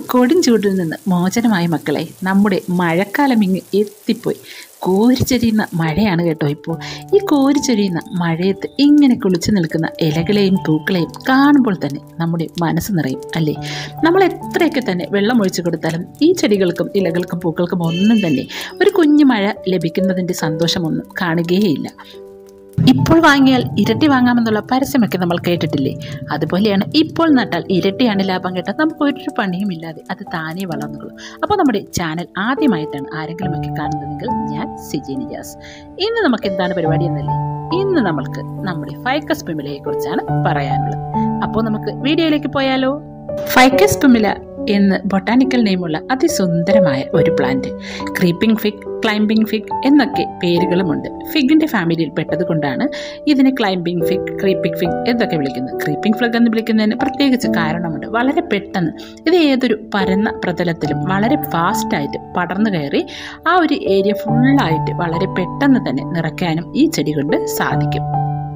കൊടുംചൂടിൽ നിന്ന് മോചനമായി മക്കളെ നമ്മുടെ മഴക്കാലം ഇങ്ങ് എത്തിപ്പോയി കോരിച്ചൊരിയുന്ന മഴയാണ് കേട്ടോ ഇപ്പോൾ ഈ കോരിച്ചൊരിയുന്ന മഴയത്ത് ഇങ്ങനെ കുളിച്ചു നിൽക്കുന്ന ഇലകളെയും പൂക്കളെയും കാണുമ്പോൾ തന്നെ നമ്മുടെ മനസ്സ് നിറയും അല്ലേ നമ്മൾ എത്രയൊക്കെ തന്നെ വെള്ളം ഒഴിച്ചു കൊടുത്താലും ഈ ചെടികൾക്കും ഇലകൾക്കും പൂക്കൾക്കും ഒന്നും തന്നെ ഒരു കുഞ്ഞു മഴ ലഭിക്കുന്നതിൻ്റെ സന്തോഷമൊന്നും കാണുകയേയില്ല ഇപ്പോൾ വാങ്ങിയാൽ ഇരട്ടി വാങ്ങാമെന്നുള്ള പരസ്യമൊക്കെ നമ്മൾ കേട്ടിട്ടില്ലേ അതുപോലെയാണ് ഇപ്പോൾ നട്ടാൽ ഇരട്ടിയാണ് ലാഭം കേട്ടാൽ നമുക്ക് ഒരു പണിയും ഇല്ലാതെ അത് താനേ വളർന്നുള്ളൂ അപ്പോൾ നമ്മുടെ ചാനൽ ആദ്യമായിട്ടാണ് ആരെങ്കിലുമൊക്കെ കാണുന്നതെങ്കിൽ ഞാൻ സിജി നിജാസ് ഇന്ന് നമുക്ക് എന്താണ് പരിപാടി എന്നല്ലേ ഇന്ന് നമ്മൾക്ക് നമ്മുടെ ഫൈക്കസ് പിമിലയെ കുറിച്ചാണ് പറയാനുള്ളത് അപ്പോൾ നമുക്ക് വീഡിയോയിലേക്ക് പോയാലോ ഫൈക്കസ് പിമില എന്ന് ബൊട്ടാനിക്കൽ നെയിമുള്ള അതിസുന്ദരമായ ഒരു plant creeping fig climbing fig എന്നൊക്കെ പേരുകളുമുണ്ട് ഫിഗിന്റെ ഫാമിലിയിൽ പെട്ടതുകൊണ്ടാണ് ഇതിനെ ക്ലൈംബിംഗ് ഫിഗ് ക്രീപ്പിംഗ് ഫിഗ് എന്നൊക്കെ വിളിക്കുന്നത് ക്രീപ്പിംഗ് ഫ്ലഗ് എന്ന് വിളിക്കുന്നതിന് പ്രത്യേകിച്ച് കാരണമുണ്ട് വളരെ പെട്ടെന്ന് ഇത് ഏതൊരു പരന്ന പ്രതലത്തിലും വളരെ ഫാസ്റ്റായിട്ട് പടർന്നു കയറി ആ ഒരു ഏരിയ ഫുള്ളായിട്ട് വളരെ പെട്ടെന്ന് തന്നെ നിറയ്ക്കാനും ഈ ചെടി കൊണ്ട് സാധിക്കും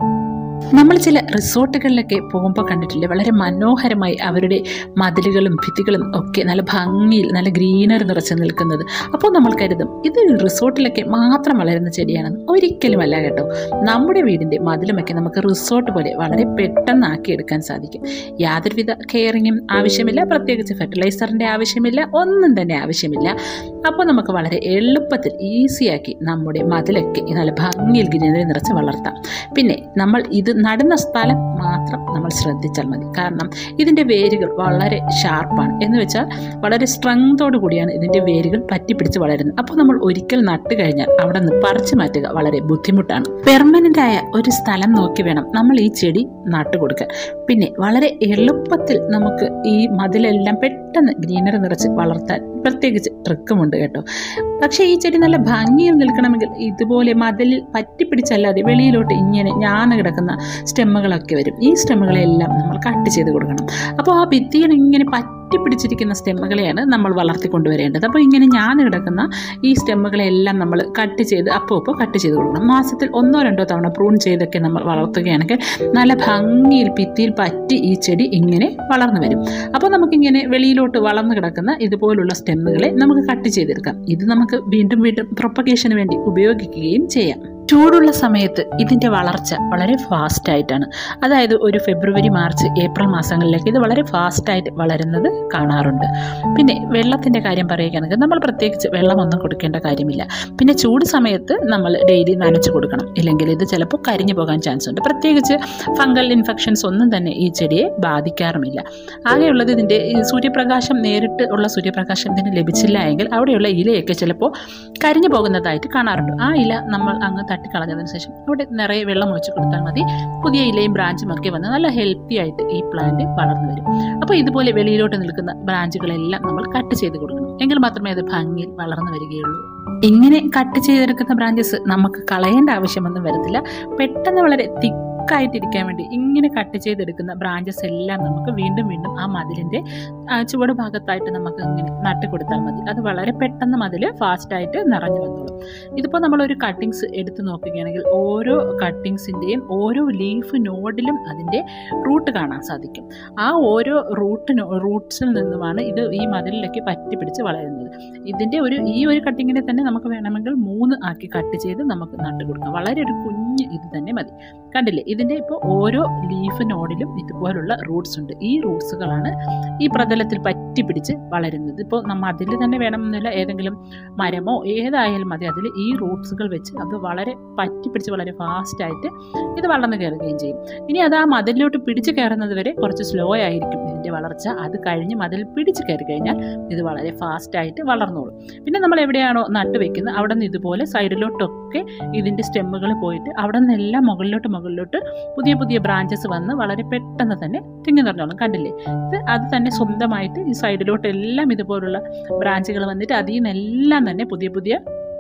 നമ്മൾ ചില റിസോർട്ടുകളിലൊക്കെ പോകുമ്പോൾ കണ്ടിട്ടില്ലേ വളരെ മനോഹരമായി അവരുടെ മതിലുകളും ഭിത്തികളും ഒക്കെ നല്ല ഭംഗിയിൽ നല്ല ഗ്രീനറി നിറച്ച് നിൽക്കുന്നത് അപ്പോൾ നമ്മൾ കരുതും ഇത് റിസോർട്ടിലൊക്കെ മാത്രം വളരുന്ന ചെടിയാണെന്ന് ഒരിക്കലുമല്ല കേട്ടോ നമ്മുടെ വീടിൻ്റെ മതിലുമൊക്കെ നമുക്ക് റിസോർട്ട് പോലെ വളരെ പെട്ടെന്ന് ആക്കിയെടുക്കാൻ സാധിക്കും യാതൊരുവിധ കെയറിങ്ങും ആവശ്യമില്ല പ്രത്യേകിച്ച് ഫെർട്ടിലൈസറിൻ്റെ ആവശ്യമില്ല ഒന്നും തന്നെ ആവശ്യമില്ല അപ്പോൾ നമുക്ക് വളരെ എളുപ്പത്തിൽ ഈസിയാക്കി നമ്മുടെ മതിലൊക്കെ നല്ല ഭംഗിയിൽ ഗ്രീനറി നിറച്ച് വളർത്താം പിന്നെ നമ്മൾ ഇത് നടുന്ന സ്ഥലം മാത്രം നമ്മൾ ശ്രദ്ധിച്ചാൽ മതി കാരണം ഇതിൻ്റെ വേരുകൾ വളരെ ഷാർപ്പാണ് എന്ന് വെച്ചാൽ വളരെ സ്ട്രെങ്തോടു കൂടിയാണ് ഇതിൻ്റെ വേരുകൾ പറ്റിപ്പിടിച്ച് വളരുന്നത് അപ്പോൾ നമ്മൾ ഒരിക്കൽ നട്ട് കഴിഞ്ഞാൽ അവിടെ നിന്ന് പറിച്ചു മാറ്റുക വളരെ ബുദ്ധിമുട്ടാണ് പെർമനൻ്റ് ആയ ഒരു സ്ഥലം നോക്കി വേണം നമ്മൾ ഈ ചെടി നട്ടു കൊടുക്കാൻ പിന്നെ വളരെ എളുപ്പത്തിൽ നമുക്ക് ഈ മതിലെല്ലാം പെട്ടെന്ന് ഗ്രീനറി നിറച്ച് വളർത്താൻ പ്രത്യേകിച്ച് ട്രിക്കുമുണ്ട് കേട്ടോ പക്ഷേ ഈ ചെടി നല്ല ഭംഗിയിൽ നിൽക്കണമെങ്കിൽ ഇതുപോലെ മതിലിൽ പറ്റിപ്പിടിച്ചല്ലാതെ വെളിയിലോട്ട് ഇങ്ങനെ ഞാന്ന് കിടക്കുന്ന സ്റ്റെമ്മുകളൊക്കെ വരും ഈ സ്റ്റെമ്മുകളെല്ലാം നമ്മൾ കട്ട് ചെയ്ത് കൊടുക്കണം അപ്പോൾ ആ ഭിത്തിയിൽ ഇങ്ങനെ പറ്റിപ്പിടിച്ചിരിക്കുന്ന സ്റ്റെമ്മുകളെയാണ് നമ്മൾ വളർത്തിക്കൊണ്ടുവരേണ്ടത് അപ്പോൾ ഇങ്ങനെ ഞാന്ന് കിടക്കുന്ന ഈ സ്റ്റെമ്മുകളെല്ലാം നമ്മൾ കട്ട് ചെയ്ത് അപ്പോൾ ഇപ്പോൾ കട്ട് ചെയ്ത് കൊടുക്കണം മാസത്തിൽ ഒന്നോ രണ്ടോ തവണ പ്രൂൺ ചെയ്തൊക്കെ നമ്മൾ വളർത്തുകയാണെങ്കിൽ നല്ല ഭംഗിയിൽ ഭിത്തിയിൽ പറ്റി ഈ ചെടി ഇങ്ങനെ വളർന്നു വരും അപ്പോൾ നമുക്കിങ്ങനെ വെളിയിലോട്ട് വളർന്നു കിടക്കുന്ന ഇതുപോലുള്ള സ്റ്റെമ്മുകളെ നമുക്ക് കട്ട് ചെയ്തെടുക്കാം ഇത് നമുക്ക് വീണ്ടും വീണ്ടും പ്രൊപ്പഗേഷന് വേണ്ടി ഉപയോഗിക്കുകയും ചെയ്യാം ചൂടുള്ള സമയത്ത് ഇതിൻ്റെ വളർച്ച വളരെ ഫാസ്റ്റായിട്ടാണ് അതായത് ഒരു ഫെബ്രുവരി മാർച്ച് ഏപ്രിൽ മാസങ്ങളിലേക്ക് ഇത് വളരെ ഫാസ്റ്റായിട്ട് വളരുന്നത് കാണാറുണ്ട് പിന്നെ വെള്ളത്തിൻ്റെ കാര്യം പറയുകയാണെങ്കിൽ നമ്മൾ പ്രത്യേകിച്ച് വെള്ളമൊന്നും കൊടുക്കേണ്ട കാര്യമില്ല പിന്നെ ചൂട് സമയത്ത് നമ്മൾ ഡെയിലി നനച്ച് കൊടുക്കണം ഇല്ലെങ്കിൽ ഇത് ചിലപ്പോൾ കരിഞ്ഞു പോകാൻ ചാൻസ് ഉണ്ട് പ്രത്യേകിച്ച് ഫംഗൽ ഇൻഫെക്ഷൻസ് ഒന്നും തന്നെ ഈ ചെടിയെ ബാധിക്കാറുമില്ല ആകെയുള്ളത് ഇതിൻ്റെ ഈ സൂര്യപ്രകാശം നേരിട്ട് ഉള്ള സൂര്യപ്രകാശം ഇതിന് ലഭിച്ചില്ല എങ്കിൽ അവിടെയുള്ള ഇലയൊക്കെ ചിലപ്പോൾ കരിഞ്ഞു പോകുന്നതായിട്ട് കാണാറുണ്ട് ആ ഇല നമ്മൾ അങ്ങ് തട്ടിക്കളഞ്ഞതിന് ശേഷം അവിടെ നിറയെ വെള്ളം ഒഴിച്ച് കൊടുത്താൽ മതി പുതിയ ഇലയും ബ്രാഞ്ചും ഒക്കെ വന്ന് നല്ല ഹെൽത്തി ആയിട്ട് ഈ പ്ലാന്റ് വളർന്നു വരും അപ്പോൾ ഇതുപോലെ വെളിയിലോട്ട് നിൽക്കുന്ന ബ്രാഞ്ചുകളെല്ലാം നമ്മൾ കട്ട് ചെയ്ത് കൊടുക്കണം എങ്കിൽ മാത്രമേ അത് ഭംഗിയിൽ വളർന്നു വരികയുള്ളൂ ഇങ്ങനെ കട്ട് ചെയ്തെടുക്കുന്ന ബ്രാഞ്ചസ് നമുക്ക് കളയേണ്ട ആവശ്യമൊന്നും വരത്തില്ല പെട്ടെന്ന് വളരെ തിക്ക് ആയിട്ടിരിക്കാൻ വേണ്ടി ഇങ്ങനെ കട്ട് ചെയ്തെടുക്കുന്ന ബ്രാഞ്ചസ് എല്ലാം നമുക്ക് വീണ്ടും വീണ്ടും ആ മതിലിൻ്റെ ചുവട് ഭാഗത്തായിട്ട് നമുക്ക് ഇങ്ങനെ നട്ട് കൊടുത്താൽ മതി അത് വളരെ പെട്ടെന്ന് മതിൽ ഫാസ്റ്റായിട്ട് നിറഞ്ഞു വന്നോളും ഇതിപ്പോൾ നമ്മളൊരു കട്ടിങ്സ് എടുത്ത് നോക്കുകയാണെങ്കിൽ ഓരോ കട്ടിങ്സിൻ്റെയും ഓരോ ലീഫ് നോഡിലും അതിൻ്റെ റൂട്ട് കാണാൻ സാധിക്കും ആ ഓരോ റൂട്ട് റൂട്ട്സിൽ നിന്നുമാണ് ഇത് ഈ മതിലിലേക്ക് പറ്റി പിടിച്ച് വളരുന്നത് ഇതിൻ്റെ ഒരു ഈ ഒരു കട്ടിങ്ങിനെ തന്നെ നമുക്ക് വേണമെങ്കിൽ മൂന്ന് ആക്കി കട്ട് ചെയ്ത് നമുക്ക് നട്ട് കൊടുക്കാം വളരെ ഒരു കുഞ്ഞ് ഇത് തന്നെ മതി കണ്ടില്ലേ ഇതിൻ്റെ ഇപ്പോൾ ഓരോ ലീഫ് നോഡിലും ഇതുപോലുള്ള റൂട്ട്സ് ഉണ്ട് ഈ റൂട്ട്സുകളാണ് ഈ പ്രതലത്തിൽ പറ്റി പിടിച്ച് വളരുന്നത് ഇപ്പോൾ നമ്മൾ അതിൽ തന്നെ വേണമെന്നില്ല ഏതെങ്കിലും മരമോ ഏതായാലും മതി അതിൽ ഈ റൂട്ട്സുകൾ വെച്ച് അത് വളരെ പറ്റി പിടിച്ച് വളരെ ഫാസ്റ്റായിട്ട് ഇത് വളർന്നു കയറുകയും ചെയ്യും ഇനി അത് ആ മതിലിലോട്ട് പിടിച്ച് കയറുന്നത് വരെ കുറച്ച് സ്ലോ ആയിരിക്കും ഇതിൻ്റെ വളർച്ച അത് കഴിഞ്ഞ് മതിൽ പിടിച്ച് കയറി കഴിഞ്ഞാൽ ഇത് വളരെ ഫാസ്റ്റായിട്ട് വളർന്നോളും പിന്നെ നമ്മൾ എവിടെയാണോ നട്ട് വെക്കുന്നത് അവിടെ നിന്ന് ഇതുപോലെ സൈഡിലോട്ടൊക്കെ ഇതിൻ്റെ സ്റ്റെമ്മുകൾ പോയിട്ട് അവിടെ നിന്നെല്ലാം മുകളിലോട്ട് മുകളിലോട്ട് പുതിയ പുതിയ ബ്രാഞ്ചസ് വന്ന് വളരെ പെട്ടെന്ന് തന്നെ തിങ്ങി നിറഞ്ഞോളും കണ്ടില്ലേ ഇത് അത് തന്നെ സ്വന്തമായിട്ട് ഈ സൈഡിലോട്ട് എല്ലാം ഇതുപോലുള്ള ബ്രാഞ്ചുകൾ വന്നിട്ട് അതിൽ നിന്നെല്ലാം തന്നെ പുതിയ പുതിയ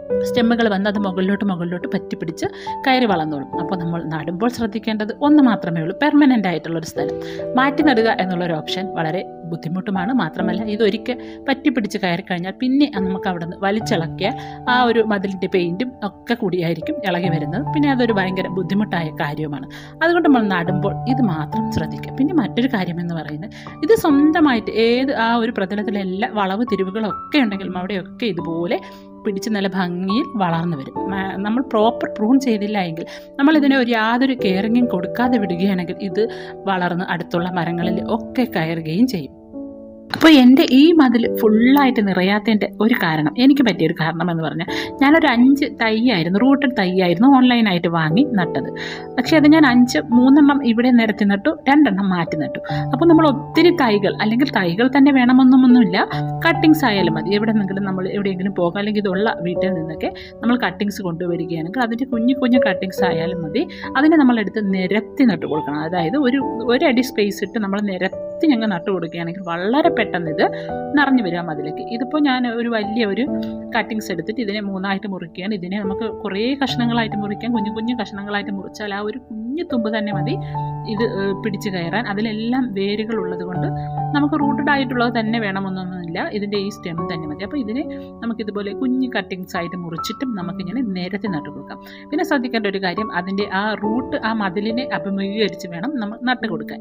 സ്റ്റെമ്മുകൾ വന്ന് അത് മുകളിലോട്ട് മുകളിലോട്ട് പറ്റിപ്പിടിച്ച് കയറി വളർന്നോളും അപ്പോൾ നമ്മൾ നടുമ്പോൾ ശ്രദ്ധിക്കേണ്ടത് ഒന്ന് മാത്രമേ ഉള്ളൂ പെർമനൻ്റ് ആയിട്ടുള്ളൊരു സ്ഥലം മാറ്റി നടുക എന്നുള്ളൊരു ഓപ്ഷൻ വളരെ ബുദ്ധിമുട്ടുമാണ് മാത്രമല്ല ഇതൊരിക്കൽ പറ്റിപ്പിടിച്ച് കയറി കഴിഞ്ഞാൽ പിന്നെ നമുക്ക് അവിടെ നിന്ന് വലിച്ചിളക്കിയ ആ ഒരു മതിലിൻ്റെ പെയിൻറ്റും ഒക്കെ കൂടിയായിരിക്കും ഇളകി വരുന്നത് പിന്നെ അതൊരു ഭയങ്കര ബുദ്ധിമുട്ടായ കാര്യവുമാണ് അതുകൊണ്ട് നമ്മൾ നടുമ്പോൾ ഇത് മാത്രം ശ്രദ്ധിക്കുക പിന്നെ മറ്റൊരു കാര്യം എന്ന് പറയുന്നത് ഇത് സ്വന്തമായിട്ട് ഏത് ആ ഒരു പ്രതലത്തിലെല്ലാം വളവ് തിരിവുകളൊക്കെ ഉണ്ടെങ്കിലും അവിടെയൊക്കെ ഇതുപോലെ പിടിച്ച് നല്ല ഭംഗിയിൽ വളർന്നു വരും മ- നമ്മൾ പ്രോപ്പർ പ്രൂൺ ചെയ്തില്ല എങ്കിൽ നമ്മൾ ഇതിനെ ഒരു യാതൊരു കെയറിങ്ങും കൊടുക്കാതെ വിടുകയാണെങ്കിൽ ഇത് വളർന്ന് അടുത്തുള്ള മരങ്ങളിൽ ഒക്കെ കയറുകയും ചെയ്യും അപ്പോൾ എൻ്റെ ഈ മതിൽ ഫുള്ളായിട്ട് നിറയാത്തതിൻ്റെ ഒരു കാരണം എനിക്ക് പറ്റിയൊരു കാരണം എന്ന് പറഞ്ഞാൽ ഞാനൊരു അഞ്ച് തൈയായിരുന്നു റൂട്ടഡ് തൈയായിരുന്നു ഓൺലൈനായിട്ട് വാങ്ങി നട്ടത് പക്ഷേ അത് ഞാൻ അഞ്ച് മൂന്നെണ്ണം ഇവിടെ നിരത്തി നട്ടു രണ്ടെണ്ണം മാറ്റി നട്ടു അപ്പോൾ നമ്മൾ ഒത്തിരി തൈകൾ അല്ലെങ്കിൽ തൈകൾ തന്നെ വേണമെന്നൊന്നുമില്ല കട്ടിങ്സ് ആയാലും മതി എവിടെ നിന്നെങ്കിലും നമ്മൾ എവിടെയെങ്കിലും പോകാം അല്ലെങ്കിൽ ഇതുള്ള വീട്ടിൽ നിന്നൊക്കെ നമ്മൾ കട്ടിങ്സ് കൊണ്ടുവരികയാണെങ്കിൽ അതിൻ്റെ കുഞ്ഞു കുഞ്ഞു കട്ടിങ്സ് ആയാലും മതി അതിനെ നമ്മളെടുത്ത് നിരത്തി നട്ട് കൊടുക്കണം അതായത് ഒരു ഒരടി സ്പേസ് ഇട്ട് നമ്മൾ നിരത്തി ഞങ്ങൾ നട്ട് കൊടുക്കുകയാണെങ്കിൽ വളരെ പെട്ടെന്ന് ഇത് നിറഞ്ഞു വരും ആ മതിലേക്ക് ഇതിപ്പോൾ ഞാൻ ഒരു വലിയ ഒരു കട്ടിങ്സ് എടുത്തിട്ട് ഇതിനെ മൂന്നായിട്ട് മുറിക്കുകയാണ് ഇതിനെ നമുക്ക് കുറേ കഷ്ണങ്ങളായിട്ട് മുറിക്കാം കുഞ്ഞു കുഞ്ഞു കഷ്ണങ്ങളായിട്ട് മുറിച്ചാൽ ആ ഒരു കുഞ്ഞു തുമ്പ് തന്നെ മതി ഇത് ഏഹ്, പിടിച്ച് കയറാൻ അതിലെല്ലാം വേരുകൾ ഉള്ളത് കൊണ്ട് നമുക്ക് റൂട്ടഡ് ആയിട്ടുള്ളത് തന്നെ വേണമെന്നൊന്നുമില്ല ഇതിൻ്റെ ഈ സ്റ്റെം തന്നെ മതി അപ്പോൾ ഇതിനെ നമുക്കിതുപോലെ കുഞ്ഞു കട്ടിങ്സ് ആയിട്ട് മുറിച്ചിട്ടും നമുക്കിങ്ങനെ നിരത്തി നട്ട് കൊടുക്കാം പിന്നെ ശ്രദ്ധിക്കേണ്ട ഒരു കാര്യം അതിൻ്റെ ആ റൂട്ട് ആ മതിലിനെ അഭിമുഖീകരിച്ച് വേണം നമ്മൾ നട്ട് കൊടുക്കാൻ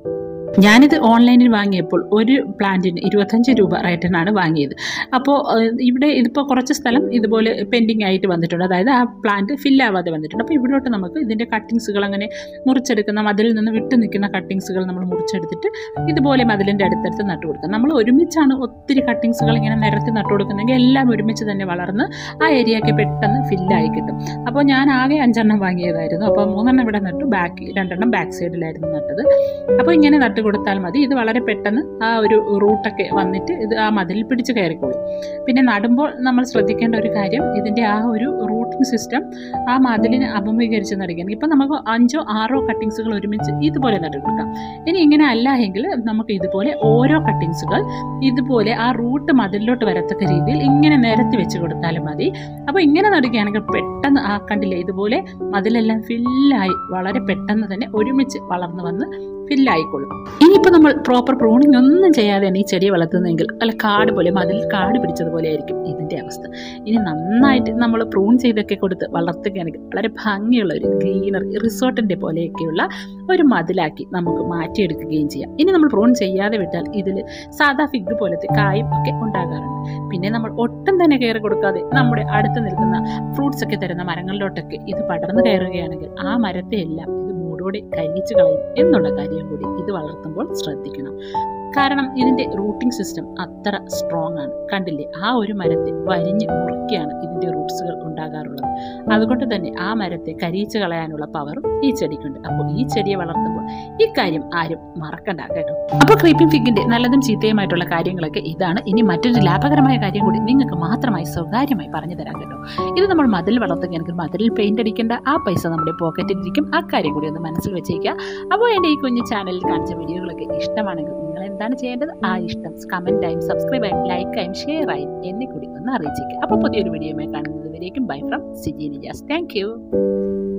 ഞാനിത് ഓൺലൈനിൽ വാങ്ങിയപ്പോൾ ഒരു പ്ലാന്റിന് ഇരുപത്തഞ്ച് രൂപ റേറ്റിനാണ് വാങ്ങിയത് അപ്പോൾ ഏഹ്, ഇവിടെ ഇതിപ്പോൾ കുറച്ച് സ്ഥലം ഇതുപോലെ പെൻഡിങ് ആയിട്ട് വന്നിട്ടുണ്ട് അതായത് ആ പ്ലാന്റ് ഫില്ലാവാതെ വന്നിട്ടുണ്ട് അപ്പോൾ ഇവിടോട്ട് നമുക്ക് ഇതിൻ്റെ കട്ടിങ്സുകൾ അങ്ങനെ മുറിച്ചെടുക്കുന്ന മതിലിൽ നിന്ന് വിട്ടു നിൽക്കുന്ന കട്ടിങ്സുകൾ നമ്മൾ മുറിച്ചെടുത്തിട്ട് ഇതുപോലെ മതിലിൻ്റെ അടുത്തടുത്ത് നട്ടു കൊടുക്കുക നമ്മൾ ഒരുമിച്ചാണ് ഒത്തിരി കട്ടിങ്സുകൾ ഇങ്ങനെ നിരത്തി നട്ടു കൊടുക്കുന്നതെങ്കിൽ എല്ലാം ഒരുമിച്ച് തന്നെ വളർന്ന് ആ ഏരിയയൊക്കെ പെട്ടെന്ന് ഫില്ലായി കിട്ടും അപ്പോൾ ഞാൻ ആകെ അഞ്ചെണ്ണം വാങ്ങിയതായിരുന്നു അപ്പോൾ മൂന്നെണ്ണം ഇവിടെ നട്ടു ബാക്ക് രണ്ടെണ്ണം ബാക്ക് സൈഡിലായിരുന്നു നട്ടത് അപ്പോൾ ഇങ്ങനെ നട്ട് കൊടുത്താൽ മതി ഇത് വളരെ പെട്ടെന്ന് ആ ഒരു റൂട്ടൊക്കെ വന്നിട്ട് ഇത് ആ മതിലിൽ പിടിച്ച് കയറിക്കോളും പിന്നെ നടുമ്പോൾ നമ്മൾ ശ്രദ്ധിക്കേണ്ട ഒരു കാര്യം ഇതിൻ്റെ ആ ഒരു റൂട്ടിംഗ് സിസ്റ്റം ആ മതിലിന് അഭിമുഖീകരിച്ച് നടുകയാണ് ഇപ്പം നമുക്ക് അഞ്ചോ ആറോ കട്ടിങ്സുകൾ ഒരുമിച്ച് ഇതുപോലെ നട്ട് കൊടുക്കാം ഇനി ഇങ്ങനെ അല്ല എങ്കിൽ നമുക്ക് ഇതുപോലെ ഓരോ കട്ടിങ്സുകൾ ഇതുപോലെ ആ റൂട്ട് മതിലിലോട്ട് വരത്തക്ക രീതിയിൽ ഇങ്ങനെ നിരത്തി വെച്ച് കൊടുത്താലും മതി അപ്പോൾ ഇങ്ങനെ നടുകയാണെങ്കിൽ പെട്ടെന്ന് ആ കണ്ടില്ലേ ഇതുപോലെ മതിലെല്ലാം ഫില്ലായി വളരെ പെട്ടെന്ന് തന്നെ ഒരുമിച്ച് വളർന്നു വന്ന് ഫില്ലായിക്കോളും ഇനിയിപ്പോൾ നമ്മൾ പ്രോപ്പർ പ്രൂണിങ് ഒന്നും ചെയ്യാതെയാണ് ഈ ചെടിയെ വളർത്തുന്നതെങ്കിൽ അല്ല കാട് പോലെ മതിൽ കാട് പിടിച്ചതുപോലെ ആയിരിക്കും ഇതിൻ്റെ അവസ്ഥ ഇനി നന്നായിട്ട് നമ്മൾ പ്രൂൺ ചെയ്തൊക്കെ കൊടുത്ത് വളർത്തുകയാണെങ്കിൽ വളരെ ഭംഗിയുള്ള ഒരു ഗ്രീനറി റിസോർട്ടിൻ്റെ പോലെയൊക്കെയുള്ള ഒരു മതിലാക്കി നമുക്ക് മാറ്റിയെടുക്കുകയും ചെയ്യാം ഇനി നമ്മൾ പ്രൂൺ ചെയ്യാതെ വിട്ടാൽ ഇതിൽ സാധാ ഫിഗ് പോലത്തെ കായും ഒക്കെ ഉണ്ടാകാറുണ്ട് പിന്നെ നമ്മൾ ഒട്ടും തന്നെ കയറി കൊടുക്കാതെ നമ്മുടെ അടുത്ത് നിൽക്കുന്ന ഫ്രൂട്ട്സ് ഒക്കെ തരുന്ന മരങ്ങളിലോട്ടൊക്കെ ഇത് പടർന്നു കയറുകയാണെങ്കിൽ ആ മരത്തെ എല്ലാം ഇത് മൂടോടെ കരിച്ചു കളയും എന്നുള്ള കാര്യം കൂടി ഇത് വളർത്തുമ്പോൾ ശ്രദ്ധിക്കണം കാരണം ഇതിൻ്റെ റൂട്ടിംഗ് സിസ്റ്റം അത്ര സ്ട്രോങ് ആണ് കണ്ടില്ലേ ആ ഒരു മരത്തെ വരിഞ്ഞ് മുറുക്കിയാണ് ഇതിൻ്റെ റൂട്ട്സുകൾ ഉണ്ടാകാറുള്ളത് അതുകൊണ്ട് തന്നെ ആ മരത്തെ കരിയിച്ച് കളയാനുള്ള പവറും ഈ ചെടിക്കുണ്ട് അപ്പോൾ ഈ ചെടിയെ വളർത്തുമ്പോൾ ഈ കാര്യം ആരും മറക്കണ്ട കേട്ടോ അപ്പോൾ ക്രീപ്പിംഗ് ഫിഗിന്റെ നല്ലതും ചീത്തയുമായിട്ടുള്ള കാര്യങ്ങളൊക്കെ ഇതാണ് ഇനി മറ്റൊരു ലാഭകരമായ കാര്യം കൂടി നിങ്ങൾക്ക് മാത്രമായി സ്വകാര്യമായി പറഞ്ഞു തരാം കേട്ടോ ഇത് നമ്മൾ മതിൽ വളർത്തുകയാണെങ്കിൽ മതിലിൽ പെയിന്റ് അടിക്കേണ്ട ആ പൈസ നമ്മുടെ പോക്കറ്റിൽ ഇരിക്കും ആ കാര്യം കൂടി ഒന്ന് മനസ്സിൽ വെച്ചേക്കുക അപ്പോൾ എൻ്റെ ഈ കുഞ്ഞു ചാനലിൽ കാണിച്ച വീഡിയോകളൊക്കെ ഇഷ്ടമാണെങ്കിൽ നിങ്ങൾ എന്താണ് ചെയ്യേണ്ടത് ആ ഇഷ്ടം കമൻറ്റായും സബ്സ്ക്രൈബായും ലൈക്കായും ഷെയറായും എന്നെ കൂടി ഒന്ന് അറിയിച്ചേക്കുക അപ്പോൾ പുതിയൊരു വീഡിയോയുമായി കാണുന്നത് വരേക്കും bye from Siji Nijas thank U